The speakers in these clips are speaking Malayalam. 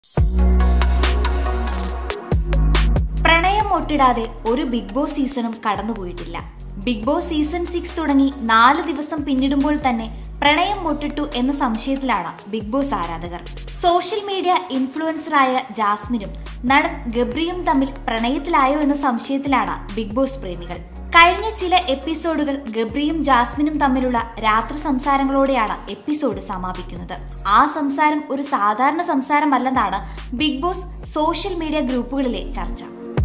പ്രണയം ഒട്ടിടാതെ ഒരു ബിഗ് ബോസ് സീസണും കടന്നുപോയിട്ടില്ല ബിഗ് ബോസ് സീസൺ സിക്സ് തുടങ്ങി നാല് ദിവസം പിന്നിടുമ്പോൾ തന്നെ പ്രണയം മുട്ടിട്ടു എന്ന സംശയത്തിലാണ് ബിഗ് ബോസ് ആരാധകർ സോഷ്യൽ മീഡിയ ഇൻഫ്ലുവൻസറായ ജാസ്മിനും നടൻ ഗബ്രിയും തമ്മിൽ പ്രണയത്തിലായോ എന്ന സംശയത്തിലാണ് ബിഗ് ബോസ് പ്രേമികൾ കഴിഞ്ഞ ചില എപ്പിസോഡുകൾ ഗബ്രിയും ജാസ്മിനും തമ്മിലുള്ള രാത്രി സംസാരങ്ങളോടെയാണ് എപ്പിസോഡ് സമാപിക്കുന്നത് ആ സംസാരം ഒരു സാധാരണ സംസാരമല്ലെന്നാണ് ബിഗ് ബോസ് സോഷ്യൽ മീഡിയ ഗ്രൂപ്പുകളിലെ ചർച്ച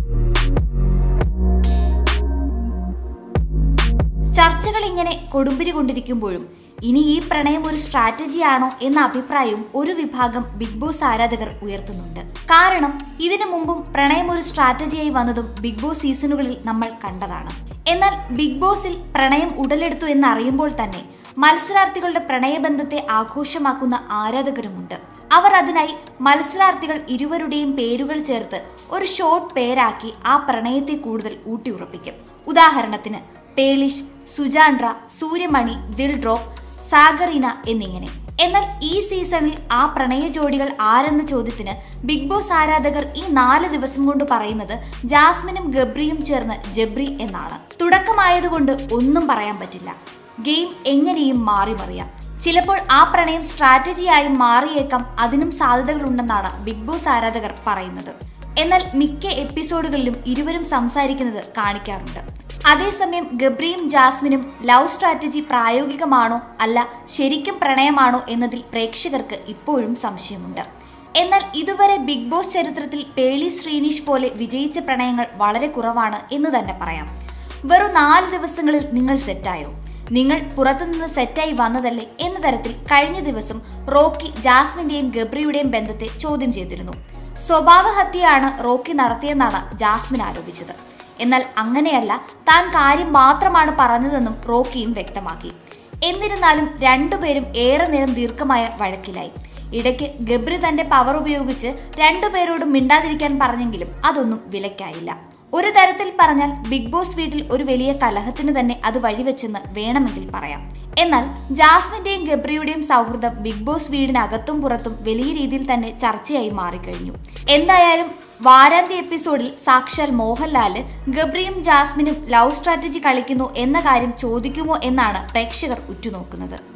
ചർച്ചകൾ ഇങ്ങനെ കൊടുമ്പിരി കൊണ്ടിരിക്കുമ്പോഴും ഇനി ഈ പ്രണയം ഒരു സ്ട്രാറ്റജിയാണോ എന്ന അഭിപ്രായവും ഒരു വിഭാഗം ബിഗ് ബോസ് ആരാധകർ ഉയർത്തുന്നുണ്ട് കാരണം ഇതിനു മുമ്പും പ്രണയം ഒരു സ്ട്രാറ്റജിയായി വന്നതും ബിഗ് ബോസ് സീസണുകളിൽ നമ്മൾ കണ്ടതാണ് എന്നാൽ ബിഗ് ബോസിൽ പ്രണയം ഉടലെടുത്തു എന്ന് അറിയുമ്പോൾ തന്നെ മത്സരാർത്ഥികളുടെ പ്രണയബന്ധത്തെ ആഘോഷമാക്കുന്ന ആരാധകരുമുണ്ട് അവർ അതിനായി മത്സരാർത്ഥികൾ ഇരുവരുടെയും പേരുകൾ ചേർത്ത് ഒരു ഷോർട്ട് പേരാക്കി ആ പ്രണയത്തെ കൂടുതൽ ഊട്ടിയുറപ്പിക്കും ഉദാഹരണത്തിന് പേളിഷ് സുജാൻഡ്ര സൂര്യമണി ദിൽഡ്രോപ്പ് സാഗറീന എന്നിങ്ങനെ എന്നാൽ ഈ സീസണിൽ ആ പ്രണയ ജോഡികൾ ആരെന്ന ചോദ്യത്തിന് ബിഗ് ബോസ് ആരാധകർ ഈ നാല് ദിവസം കൊണ്ട് പറയുന്നത് ജാസ്മിനും ഗബ്രിയും ചേർന്ന് ജബ്രി എന്നാണ് തുടക്കമായതുകൊണ്ട് ഒന്നും പറയാൻ പറ്റില്ല ഗെയിം എങ്ങനെയും മാറി മറിയാം ചിലപ്പോൾ ആ പ്രണയം സ്ട്രാറ്റജിയായും മാറിയേക്കാം അതിനും സാധ്യതകളുണ്ടെന്നാണ് ബിഗ് ബോസ് ആരാധകർ പറയുന്നത് എന്നാൽ മിക്ക എപ്പിസോഡുകളിലും ഇരുവരും സംസാരിക്കുന്നത് കാണിക്കാറുണ്ട് അതേസമയം ഗബ്രിയും ജാസ്മിനും ലവ് സ്ട്രാറ്റജി പ്രായോഗികമാണോ അല്ല ശരിക്കും പ്രണയമാണോ എന്നതിൽ പ്രേക്ഷകർക്ക് ഇപ്പോഴും സംശയമുണ്ട് എന്നാൽ ഇതുവരെ ബിഗ് ബോസ് ചരിത്രത്തിൽ പേളി ശ്രീനിഷ് പോലെ വിജയിച്ച പ്രണയങ്ങൾ വളരെ കുറവാണ് എന്ന് തന്നെ പറയാം വെറും നാല് ദിവസങ്ങളിൽ നിങ്ങൾ സെറ്റായോ നിങ്ങൾ പുറത്തുനിന്ന് സെറ്റായി വന്നതല്ലേ എന്ന തരത്തിൽ കഴിഞ്ഞ ദിവസം റോക്കി ജാസ്മിന്റെയും ഗബ്രിയുടെയും ബന്ധത്തെ ചോദ്യം ചെയ്തിരുന്നു സ്വഭാവഹത്യയാണ് റോക്കി നടത്തിയെന്നാണ് ജാസ്മിൻ ആരോപിച്ചത് എന്നാൽ അങ്ങനെയല്ല താൻ കാര്യം മാത്രമാണ് പറഞ്ഞതെന്നും റോക്കിയും വ്യക്തമാക്കി എന്നിരുന്നാലും രണ്ടുപേരും ഏറെ നേരം ദീർഘമായ വഴക്കിലായി ഇടയ്ക്ക് ഗബ്രി തന്റെ പവർ ഉപയോഗിച്ച് രണ്ടുപേരോടും മിണ്ടാതിരിക്കാൻ പറഞ്ഞെങ്കിലും അതൊന്നും വിലക്കായില്ല ഒരു തരത്തിൽ പറഞ്ഞാൽ ബിഗ് ബോസ് വീട്ടിൽ ഒരു വലിയ കലഹത്തിന് തന്നെ അത് വഴിവെച്ചെന്ന് വേണമെങ്കിൽ പറയാം എന്നാൽ ജാസ്മിന്റെയും ഗബ്രിയുടെയും സൗഹൃദം ബിഗ് ബോസ് വീടിനകത്തും പുറത്തും വലിയ രീതിയിൽ തന്നെ ചർച്ചയായി മാറിക്കഴിഞ്ഞു എന്തായാലും വാരാന്ത്യ എപ്പിസോഡിൽ സാക്ഷാൽ മോഹൻലാല് ഗബ്രിയും ജാസ്മിനും ലവ് സ്ട്രാറ്റജി കളിക്കുന്നു എന്ന കാര്യം ചോദിക്കുമോ എന്നാണ് പ്രേക്ഷകർ ഉറ്റുനോക്കുന്നത്